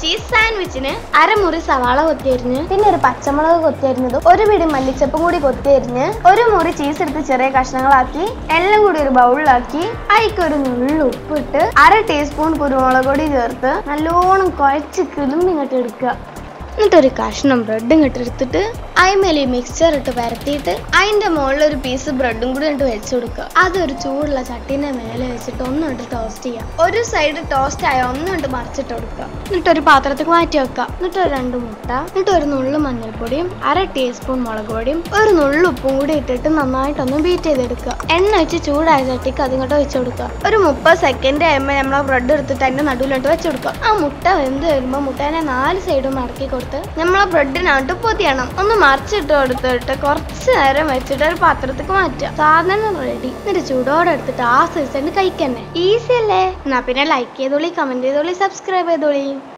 cheese സാൻഡ്വിച്ചിന് അരമുറി സവാള കൊത്തിയരിഞ്ഞ് പിന്നെ ഒരു പച്ചമുളക് കൊത്തിയരിഞ്ഞതും ഒരു പിടി മല്ലിച്ചപ്പും കൂടി കൊത്തിയരിഞ്ഞ് ഒരു മുറി ചീസ് എടുത്ത് ചെറിയ കഷ്ണങ്ങളാക്കി എല്ലാം കൂടി ഒരു ബൗളിലാക്കി അതിക്ക് ഒരു നുള്ളു ഉപ്പിട്ട് അര ടീസ്പൂൺ കുരുമുളക് പൊടി ചേർത്ത് നല്ലോണം കുഴച്ച് കിളുമ്പി ഇങ്ങോട്ട് എടുക്കുക എന്നിട്ടൊരു കഷ്ണം ബ്രെഡ് ഇങ്ങോട്ട് എടുത്തിട്ട് അതിമേലെ ഈ മിക്സ്ചർ ഇട്ട് പരത്തിയിട്ട് അതിന്റെ മുകളിൽ ഒരു പീസ് ബ്രെഡും കൂടി ഇട്ട് വെച്ച് കൊടുക്കുക അതൊരു ചൂടുള്ള ചട്ടീന്റെ മേലെ വെച്ചിട്ട് ഒന്നിട്ട് ടോസ്റ്റ് ചെയ്യാം ഒരു സൈഡ് ടോസ്റ്റ് ആയ ഒന്നിട്ട് മറിച്ചിട്ട് കൊടുക്കുക എന്നിട്ട് ഒരു പാത്രത്തിൽ മാറ്റി വെക്കുക എന്നിട്ട് ഒരു രണ്ട് മുട്ട എന്നിട്ട് ഒരു നുള്ളു മഞ്ഞൾപ്പൊടിയും അര ടീസ്പൂൺ മുളക് പൊടിയും ഒരു നുള്ളു ഉപ്പും കൂടി ഇട്ടിട്ട് നന്നായിട്ടൊന്ന് ബീറ്റ് ചെയ്തെടുക്കുക എണ്ണ വെച്ച് ചൂടായ ചട്ടിക്ക് അതിങ്ങോട്ട് വെച്ച് കൊടുക്കുക ഒരു മുപ്പത് സെക്കൻഡ് കഴിയുമ്പോൾ നമ്മളെ ബ്രെഡ് എടുത്തിട്ട് അതിന്റെ നടുവിലോട്ട് വെച്ച് കൊടുക്കുക ആ മുട്ട വെന്ത് വരുമ്പോൾ മുട്ടേനെ നാല് സൈഡും മടക്കി കൊടുത്ത് നമ്മളെ ബ്രെഡിനകത്ത് പൊതിയണം ഒന്ന് മറിച്ചിട്ട് കൊടുത്തിട്ട് കുറച്ച് നേരം വെച്ചിട്ട് ഒരു പാത്രത്തേക്ക് മാറ്റുക സാധനം റെഡി എന്നിട്ട് ചൂടോടെ എടുത്തിട്ട് ആ സൈസ് കഴിക്കന്നെ ഈസി അല്ലേ എന്നാ പിന്നെ ലൈക്ക് ചെയ്തോളി കമന്റ് ചെയ്തോളി സബ്സ്ക്രൈബ് ചെയ്തോളി